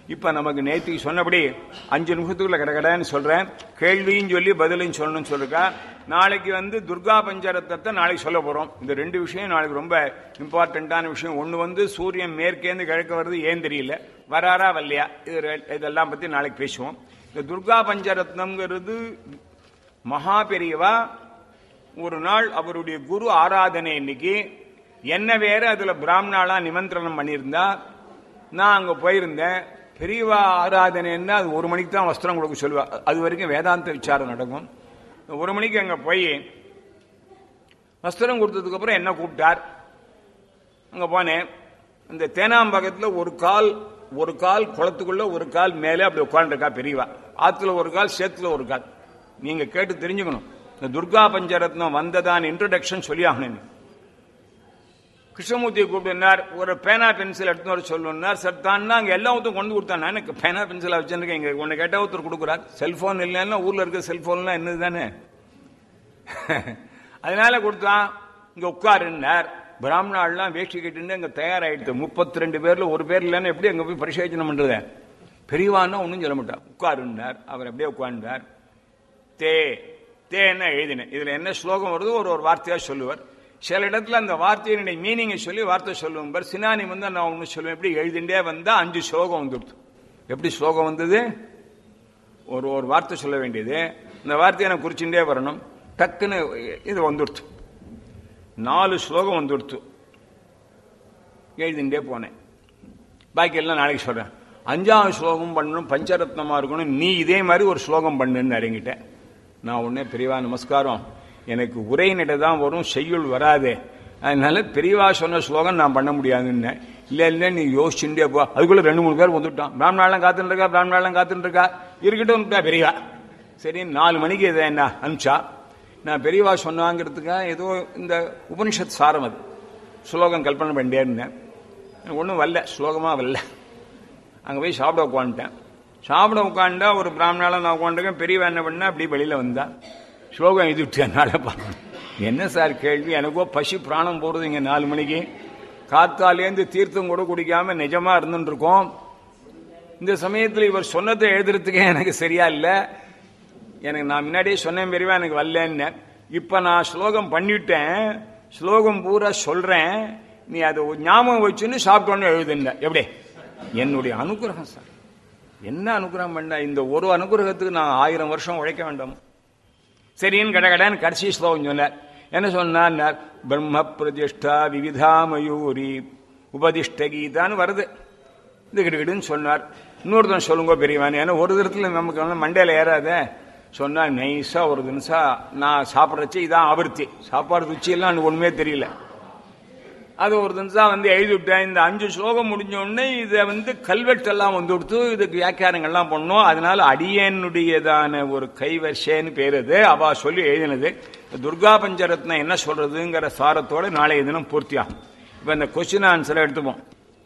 இப்ப நமக்கு நேற்றுக்கு சொன்னபடி அஞ்சு நிமிஷத்துக்குள்ள கடகடன்னு சொல்றேன் கேள்வியும் சொல்லி பதிலையும் சொல்லணும்னு சொல்லிருக்கா நாளைக்கு வந்து துர்கா பஞ்சரத்தத்தை நாளைக்கு சொல்ல போறோம் இந்த ரெண்டு விஷயம் நாளைக்கு ரொம்ப இம்பார்ட்டன்டான விஷயம் ஒன்னு வந்து சூரியன் மேற்கேந்து கிழக்க வருது ஏன் தெரியல வராரா வரலையா இது ரெ- இதெல்லாம் பத்தி நாளைக்கு பேசுவோம் இந்த துர்கா பஞ்சரத்னம்ங்கிறது மகா பெரியவா ஒரு நாள் அவருடைய குரு ஆராதனை இன்னைக்கு என்ன வேற அதுல பிராமணாலா நிமந்திரணம் பண்ணியிருந்தா நான் அங்க போயிருந்தேன் பெரியவா ஆராதனைன்னா அது ஒரு மணிக்கு தான் வஸ்திரம் கொடுக்க சொல்லுவா அது வரைக்கும் வேதாந்த விசாரம் நடக்கும் ஒரு மணிக்கு அங்க போய் வஸ்திரம் கொடுத்ததுக்கு அப்புறம் என்ன கூப்பிட்டார் அங்க போனேன் இந்த தேனாம்பகத்துல ஒரு கால் ஒரு கால் குளத்துக்குள்ள ஒரு கால் மேலே அப்படி உட்காந்துருக்கா பெரியவா ஆத்துல ஒரு கால் சேத்துல ஒரு கால் நீங்க கேட்டு தெரிஞ்சுக்கணும் இந்த துர்கா பஞ்சரத்னம் வந்ததான் இன்ட்ரடக்ஷன் சொல்லி ஆகணும் நீ. கிருஷ்ணமூர்த்தியை கூப்பிட்டுனார் ஒரு பேனா பென்சில் எடுத்து வர சொல்லணும்னார் சார் தான் அங்க எல்லா ஒருத்தரும் கொண்டு கொடுத்தாங்க எனக்கு பேனா பென்சில் வச்சிருக்கேன் இங்க ஒன்னு கேட்டா ஒருத்தர் கொடுக்குறார் செல்போன் இல்லைன்னா ஊர்ல இருக்க செல்போன்லாம் என்னது தானே அதனால கொடுத்தான் இங்க உட்காருன்னார் பிராமணாள்லாம் வேஷ்டி கட்டிட்டு அங்க தயாராயிடுது முப்பத்தி ரெண்டு பேர்ல ஒரு பேர் இல்லைன்னு எப்படி அங்க போய் பரிசேச்சனம் பண்றது பெரியவான்னா ஒன்றும் சொல்ல மாட்டார் உட்காருன்னார் அவர் அப்படியே உட்கார்ந்தார் தே தேன்னா எழுதினேன் இதுல என்ன ஸ்லோகம் வருதோ ஒரு ஒரு வார்த்தையா சொல்லுவார் சில இடத்துல அந்த வார்த்தையினுடைய மீனிங்கை சொல்லி வார்த்தை சொல்லுவோம் பார் சினானி வந்து நான் ஒன்று சொல்லுவேன் எப்படி எழுதிண்டே வந்தா அஞ்சு ஸ்லோகம் வந்துடுது எப்படி ஸ்லோகம் வந்தது ஒரு ஒரு வார்த்தை சொல்ல வேண்டியது இந்த வார்த்தையை நான் குறிச்சுட்டே வரணும் டக்குன்னு இது வந்துடுத்து நாலு ஸ்லோகம் வந்துடுத்து எழுதிண்டே போனேன் பாக்கி எல்லாம் நாளைக்கு சொல்றேன் அஞ்சாவது ஸ்லோகம் பண்ணணும் பஞ்சரத்னமா இருக்கணும் நீ இதே மாதிரி ஒரு ஸ்லோகம் பண்ணுன்னு இறங்கிட்டேன் நான் உடனே பெரியவா நமஸ்காரம் எனக்கு உரைநடை தான் வரும் செய்யுள் வராதே அதனால பெரியவா சொன்ன ஸ்லோகம் நான் பண்ண முடியாதுன்னு இல்ல இல்ல நீ யோசிச்சுட்டே போ அதுக்குள்ள ரெண்டு மூணு பேர் வந்துட்டான் பிராமணாலாம் காத்துட்டு இருக்கா பிராமணாலாம் காத்துட்டு இருக்கா இருக்கட்டும் பெரியவா சரி நாலு மணிக்கு இதை என்ன அனுப்பிச்சா நான் பெரியவா சொன்னாங்கிறதுக்காக ஏதோ இந்த உபனிஷத் சாரம் அது ஸ்லோகம் கல்பனை பண்ணிட்டே இருந்தேன் ஒன்றும் வரல ஸ்லோகமா வரல அங்கே போய் சாப்பிட உட்காந்துட்டேன் சாப்பிட உட்காந்தா ஒரு பிராமணால நான் உட்காந்துருக்கேன் பெரியவா என்ன பண்ணா அப்படி வெளியில வந்தா ஸ்லோகம் எழுதிவிட்டு என்னால பார்க்கணும் என்ன சார் கேள்வி எனக்கோ பசி பிராணம் போறது இங்க நாலு மணிக்கு காத்தாலேருந்து தீர்த்தம் கூட குடிக்காம நிஜமா இருந்துட்டு இருக்கோம் இந்த சமயத்தில் இவர் சொன்னதை எழுதுறதுக்கே எனக்கு சரியா இல்லை எனக்கு நான் முன்னாடியே சொன்னேன் பெரியவா எனக்கு வரலன்னு இப்ப நான் ஸ்லோகம் பண்ணிட்டேன் ஸ்லோகம் பூரா சொல்றேன் நீ அதை ஒரு ஞாபகம் வச்சுன்னு சாப்பிட்டோன்னு எழுதுங்க எப்படி என்னுடைய அனுகிரகம் சார் என்ன அனுகிரகம் பண்ண இந்த ஒரு அனுகிரகத்துக்கு நான் ஆயிரம் வருஷம் உழைக்க வேண்டாம் சரின்னு கடகடன்னு கடைசி ஸ்லோகம் சொன்னார் என்ன சொன்னார் பிரம்ம பிரதிஷ்டா விவிதா மயூரி உபதிஷ்ட கீதான்னு வருது இது கிடுகிடுன்னு சொன்னார் இன்னொருத்தன் சொல்லுங்க பெரியவான் ஏன்னா ஒரு விதத்துல நமக்கு வந்து மண்டையில ஏறாத சொன்னா நைஸா ஒரு தினசா நான் சாப்பிட்றச்சு இதான் ஆவர்த்தி சாப்பாடு ருச்சியெல்லாம் எனக்கு ஒண்ணுமே தெரியல அது ஒரு தினசா வந்து எழுதி விட்டேன் இந்த அஞ்சு ஸ்லோகம் முடிஞ்ச உடனே இதை வந்து கல்வெட்டெல்லாம் வந்து கொடுத்து இதுக்கு வியாக்கியானங்கள்லாம் பண்ணோம் அதனால அடியனுடையதான ஒரு கைவரிசைன்னு பேர் அது அவ சொல்லி எழுதினது துர்கா பஞ்சரத்னம் என்ன சொல்றதுங்கிற சாரத்தோட நாளைய தினம் பூர்த்தியாகும் இப்ப இந்த கொஸ்டின் ஆன்சரை எடுத்துப்போம்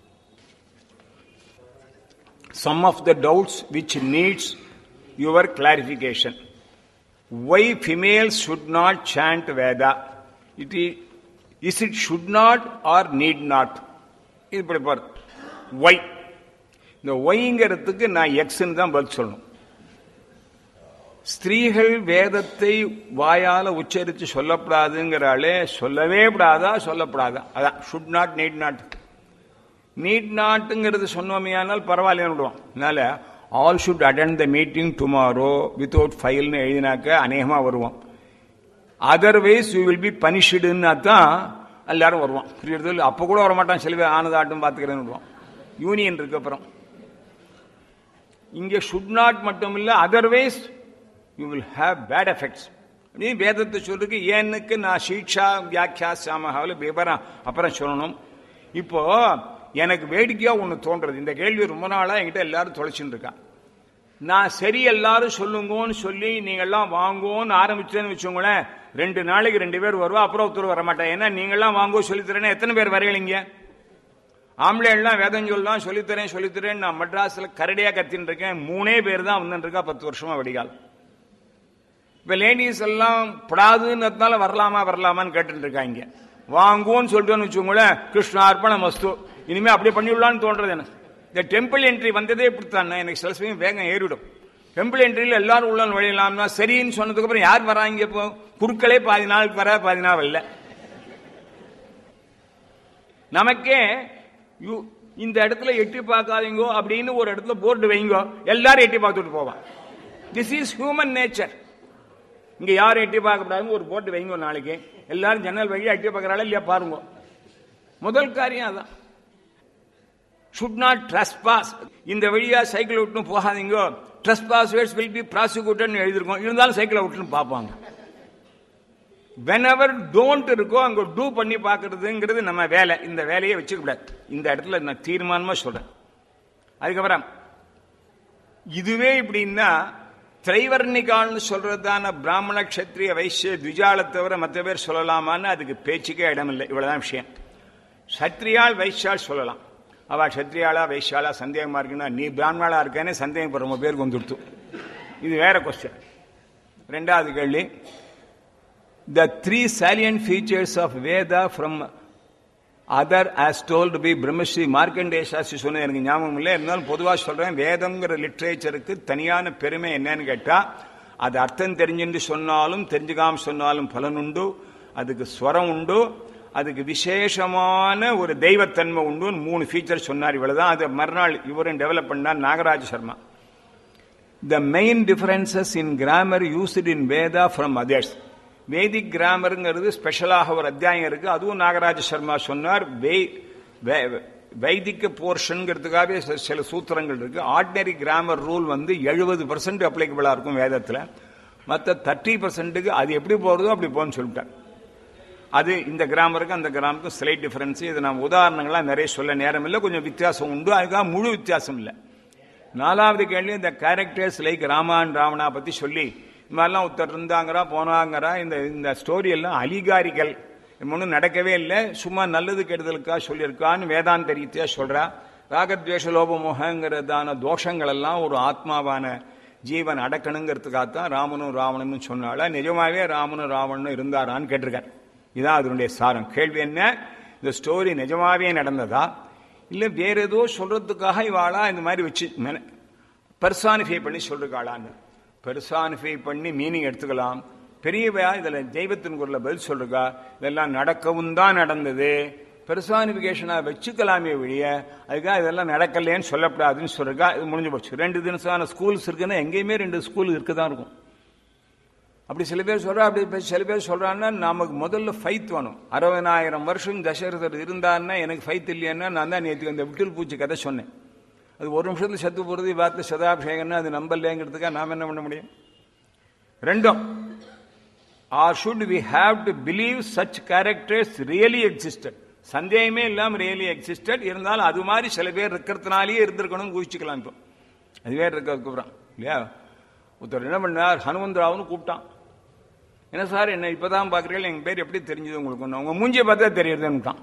some of the doubts which needs your clarification. Why females should not chant Veda? It is, is it should not or need not? இது இப்படி பாரு ஒய் இந்த ஒய்ங்கிறதுக்கு நான் எக்ஸ்ன்னு தான் பதில் சொல்லணும் ஸ்திரீகள் வேதத்தை வாயால உச்சரித்து சொல்லப்படாதுங்கிறாளே சொல்லவே கூடாதா சொல்லப்படாதா அதான் should not need not need நாட்டுங்கிறது சொன்னோமையானால் பரவாயில்லைன்னு விடுவோம் அதனால all should attend the meeting tomorrow without ஃபைல்னு எழுதினாக்க அநேகமா வருவோம் அதர்வைஸ் யூ வில் பி பனிஷ்டுன்னா தான் எல்லாரும் வருவான் புரியுறது அப்போ கூட வரமாட்டான் சில பேர் ஆனதாட்டும் பார்த்துக்கிறேன்னு விடுவோம் யூனியன் இருக்கு அப்புறம் இங்கே ஷுட் நாட் மட்டும் இல்லை otherwise you will have bad effects நீ வேதத்தை சொல்றதுக்கு ஏன்னுக்கு நான் சீட்சா வியாக்கியா சாமகாவில் விவரம் அப்புறம் சொல்லணும் இப்போ எனக்கு வேடிக்கையா ஒன்று தோன்றது இந்த கேள்வி ரொம்ப நாளா என்கிட்ட எல்லாரும் தொலைச்சுட்டு இருக்கா நான் சரி எல்லாரும் சொல்லுங்கன்னு சொல்லி நீங்கெல்லாம் வாங்குவோன்னு ஆரம்பிச்சேன்னு வச்சுக்கோங்களேன் ரெண்டு நாளைக்கு ரெண்டு பேர் வருவா அப்புறம் ஒருத்தர் வரமாட்டேன் ஏன்னா நீங்கெல்லாம் வாங்கோ சொல்லித்தரேன்னா எத்தனை பேர் வரையலைங்க ஆம்பளை எல்லாம் வேதம் சொல்லலாம் சொல்லித்தரேன் சொல்லித்தரேன் நான் மெட்ராஸ்ல கரடியா கத்தின்னு இருக்கேன் மூணே பேர் தான் வந்துட்டு இருக்கா பத்து வருஷமா வெடிகால் இப்ப லேடிஸ் எல்லாம் படாதுன்றதுனால வரலாமா வரலாமான்னு கேட்டுட்டு இருக்காங்க வாங்குவோன்னு சொல்லிட்டோன்னு வச்சுக்கோங்களேன் கிருஷ்ணா அர்ப்பண மஸ்து இனிமே அப்படியே பண்ணிவிடலான்னு தோன்றது எனக்கு இந்த டெம்பிள் என்ட்ரி வந்ததே இப்படித்தான் எனக்கு சில சமயம் வேகம் ஏறிடும் டெம்பிள் என்ட்ரியில் எல்லாரும் உள்ள நுழையலாம்னா சரின்னு சொன்னதுக்கு அப்புறம் யார் வராங்க இப்போ குருக்களே பாதி நாளுக்கு வர பாதி நாள் வரல நமக்கே யூ- இந்த இடத்துல எட்டி பார்க்காதீங்கோ அப்படின்னு ஒரு இடத்துல போர்டு வைங்கோ எல்லாரும் எட்டி பார்த்துட்டு போவான் திஸ் இஸ் ஹியூமன் நேச்சர் இங்க யாரும் எட்டி பார்க்கக்கூடாதுன்னு ஒரு போர்டு வைங்க ஒரு நாளைக்கு எல்லாரும் ஜன்னல் வழியா எட்டி பார்க்கறாளா இல்லையா பாருங்க முதல் காரியம் அதான் should not trespass இந்த வழியா சைக்கிள் விட்டுன்னு போகாதீங்க trespassers will be prosecuted எழுதிருக்கோம் இருந்தாலும் சைக்கிளை விட்டுன்னு பார்ப்பாங்க whenever don't இருக்கோ அங்க டூ பண்ணி பார்க்கிறதுங்கிறது நம்ம வேலை இந்த வேலையை வச்சுக்க கூடாது இந்த இடத்துல நான் தீர்மானமா சொல்றேன் அதுக்கப்புறம் இதுவே இப்படின்னா திரைவர்ணிகால்னு சொல்றதான பிராமண க்ஷத்ரிய வைசிய துஜாலை தவிர மற்ற பேர் சொல்லலாமான்னு அதுக்கு பேச்சுக்கே இடமில்லை இவ்வளவுதான் விஷயம் சத்ரியாள் வைஷ்யாள் சொல்லலாம் அவ சத்ரியாளா வைஷ்யாளா சந்தேகமா இருக்குன்னா நீ பிராமணாளா இருக்கேன்னு சந்தேகம் ரொம்ப பேருக்கு வந்துடுத்து இது வேற கொஸ்டின் ரெண்டாவது கேள்வி the three salient features of Veda from other as told by Brahmashri மார்க்கண்டேஷாசி சொன்னது எனக்கு ஞாபகம் இல்லை இருந்தாலும் பொதுவாக சொல்றேன் வேதம்ங்கிற லிட்ரேச்சருக்கு தனியான பெருமை என்னன்னு கேட்டா அது அர்த்தம் தெரிஞ்சுட்டு சொன்னாலும் தெரிஞ்சுக்காம சொன்னாலும் பலனுண்டு அதுக்கு ஸ்வரம் உண்டு அதுக்கு விசேஷமான ஒரு தெய்வத்தன்மை உண்டு மூணு ஃபீச்சர் சொன்னார் இவ்வளவுதான் அது மறுநாள் இவரும் டெவலப் பண்ணார் Nagaraj Sharma the main differences in grammar used in Veda from others. வேதிக் கிராமருங்கிறது ஸ்பெஷலாக ஒரு அத்தியாயம் இருக்கு அதுவும் நாகராஜ சர்மா சொன்னார் வே- வே- வைதிக போர்ஷன்ங்கிறதுக்காகவே சில- சில சூத்திரங்கள் இருக்கு ஆர்டினரி கிராமர் ரூல் வந்து எழுபது பர்சன்ட் அப்ளிகபிளா இருக்கும் வேதத்துல மற்ற தேர்ட்டி பர்சன்ட்டுக்கு அது எப்படி போறதோ அப்படி போன்னு சொல்லிட்டார் அது இந்த கிராமருக்கு அந்த கிராமருக்கும் ஸ்லைட் டிஃபரன்ஸ் இது நான் உதாரணங்கள்லாம் நிறைய சொல்ல நேரம் இல்லை கொஞ்சம் வித்தியாசம் உண்டு அதுக்காக முழு வித்தியாசம் இல்லை நாலாவது கேள்வி இந்த கேரக்டர்ஸ் லைக் ராமான் ராவணா பத்தி சொல்லி இந்த மாதிரிலாம் ஒருத்தர் இருந்தாங்கிறா போனாங்கிறா இந்த இந்த ஸ்டோரி எல்லாம் அலிகாரிகள் ஒன்றும் நடக்கவே இல்லை சும்மா நல்லது கெடுதலுக்கா சொல்லியிருக்கான்னு வேதாந்த ரீதியா சொல்றா ராகத்வேஷ லோபமோகங்கிறதான தோஷங்கள் எல்லாம் ஒரு ஆத்மாவான ஜீவன் அடக்கணுங்கிறதுக்காகத்தான் ராமனும் ராவணனும் சொன்னால நிஜமாவே ராமனும் ராவணனும் இருந்தாரான்னு கேட்டிருக்கார் இதான் அதனுடைய சாரம் கேள்வி என்ன இந்த ஸ்டோரி நிஜமாவே நடந்ததா இல்ல வேற ஏதோ சொல்றதுக்காக இவாளா இந்த மாதிரி வச்சு பர்சானிஃபை பண்ணி சொல்றாளான்னு பெர்சானிஃபை பண்ணி மீனிங் எடுத்துக்கலாம் பெரியவா இதுல தெய்வத்தின் குரல பதில் சொல்றா இதெல்லாம் நடக்கவும் தான் நடந்தது பெர்சானிபிகேஷனா வச்சுக்கலாமே ஒழிய அதுக்காக இதெல்லாம் நடக்கலையேன்னு சொல்லப்படாதுன்னு சொல்றா இது முடிஞ்சு போச்சு ரெண்டு தினசான ஸ்கூல்ஸ் இருக்குன்னா எங்கேயுமே ரெண்டு ஸ்கூல் இருக்குதான் இருக்கும் அப்படி சில பேர் சொல்றா அப்படி இப்ப சில பேர் சொல்றான்னா நமக்கு முதல்ல ஃபைத் வேணும் அறுபதாயிரம் வருஷம் தசரதர் இருந்தாருன்னா எனக்கு ஃபைத் இல்லையான்னா நான் தான் நேற்று அந்த விட்டில் பூச்சி கதை சொன்னேன் அது ஒரு நிமிஷத்துல செத்து போறது வார்த்தை சதாபிஷேகம்னா அது நம்பலைங்கிறதுக்காக நாம் என்ன பண்ண முடியும் ரெண்டும் are should we have to believe such characters really existed சந்தேகமே இல்லாம ரியலி எக்ஸிஸ்டட் இருந்தாலும் அது மாதிரி சில பேர் இருக்கிறதுனாலேயே இருந்திருக்கணும்னு குவிச்சுக்கலாம் இப்போ அது வேற இருக்கிறதுக்கு அப்புறம் இல்லையா ஒருத்தர் என்ன பண்ணார் ஹனுமந்தராவுன்னு கூப்பிட்டான் என்ன சார் என்ன இப்பதான் பாக்குறீங்க எங்க பேர் எப்படி தெரிஞ்சது உங்களுக்கு ஒண்ணு? உங்க மூஞ்சியை பார்த்தா தெரியுதுன்னுட்டான்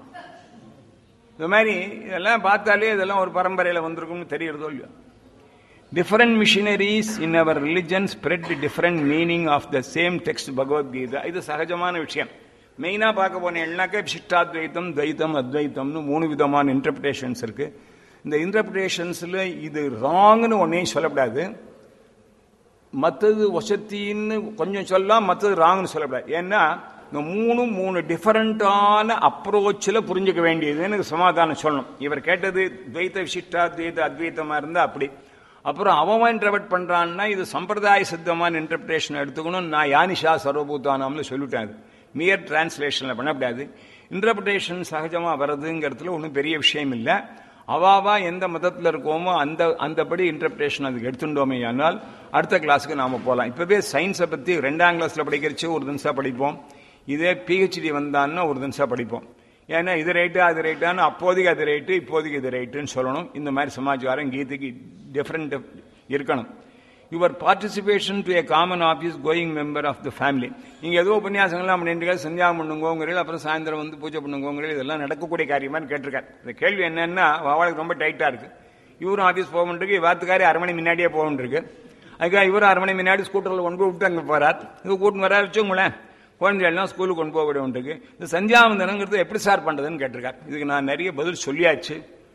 இந்த மாதிரி இதெல்லாம் பார்த்தாலே இதெல்லாம் ஒரு பரம்பரையில வந்திருக்கும்னு தெரியறதோ இல்லையோ different missionaries in our religion spread different meaning of the same text Bhagavadgita இது சகஜமான விஷயம் மெயினா பார்க்க போனேன்னாக்க விசிஷ்டாத்வைத்தம் துவைத்தம் அத்வைத்தம்னு மூணு விதமான இன்டர்பிரேஷன்ஸ் இருக்கு இந்த இன்டர்பிரேஷன்ஸ்ல இது ராங்னு ஒன்னையும் சொல்லக்கூடாது மற்றது வசத்தின்னு கொஞ்சம் சொல்லலாம் மற்றது ராங்னு சொல்லக்கூடாது ஏன்னா இந்த மூணு மூணு டிஃபரண்டான அப்ரோச்சில் புரிஞ்சுக்க வேண்டியதுன்னு எனக்கு சமாதானம் சொல்லணும் இவர் கேட்டது துவைத்த விசிஷ்டா துவைத்த அத்வைத்தமா இருந்தா அப்படி அப்புறம் அவன் இன்டர்பிரட் பண்றான்னா இது சம்பிரதாய சித்தமான இன்டர்பிரேஷன் எடுத்துக்கணும் நான் யானிஷா சர்வபூதானம்னு சொல்லிட்டேன் அது மியர் டிரான்ஸ்லேஷன்ல பண்ணக்கூடாது இன்டர்பிரேஷன் சகஜமா வர்றதுங்கிறதுல ஒன்றும் பெரிய விஷயம் இல்லை அவாவா எந்த மதத்தில் இருக்கோமோ அந்த அந்தபடி இன்டர்பிரேஷன் அதுக்கு எடுத்துட்டோமே ஆனால் அடுத்த கிளாஸுக்கு நாம போகலாம் இப்பவே சயின்ஸை பத்தி ரெண்டாம் கிளாஸ்ல படிக்கிறச்சு ஒரு தினசா படிப்போம் இதே பிஹெச்டி வந்தான்னா ஒரு தினசா படிப்போம் ஏன்னா இது ரைட்டு அது ரைட்டான்னு அப்போதைக்கு அது ரைட்டு இப்போதைக்கு இது ரைட்டுன்னு சொல்லணும் இந்த மாதிரி சமாச்சாரம் கீதைக்கு டிஃப்ரெண்ட் இருக்கணும் your participation to a common office going member of the family நீங்க ஏதோ உபன்யாசங்கள்லாம் பண்ணிட்டு சந்தியாகம் பண்ணுங்கோங்கிறீங்க அப்புறம் சாயந்தரம் வந்து பூஜை பண்ணுங்கோங்கிறீங்க இதெல்லாம் நடக்கக்கூடிய காரியமான்னு கேட்டிருக்காரு இந்த கேள்வி என்னன்னா அவளுக்கு ரொம்ப டைட்டா இருக்கு இவரும் ஆஃபீஸ் போக வேண்டியிருக்கு வாத்துக்காரி அரை மணி முன்னாடியே போக வேண்டியிருக்கு அதுக்காக இவரும் அரை மணி முன்னாடி ஸ்கூட்டரில் கொண்டு போய் விட்டு அங்கே போறார் இது கூட்டின்னு வர வச்சுங்களேன் குழந்தைகள்லாம் ஸ்கூலுக்கு கொண்டு போக வேண்டியிருக்கு இந்த சந்தியாவந்தனங்கிறது எப்படி சார் பண்றதுன்னு கேட்டிருக்காரு இதுக்கு நான் நிறைய பதில் சொல்லியாச்சு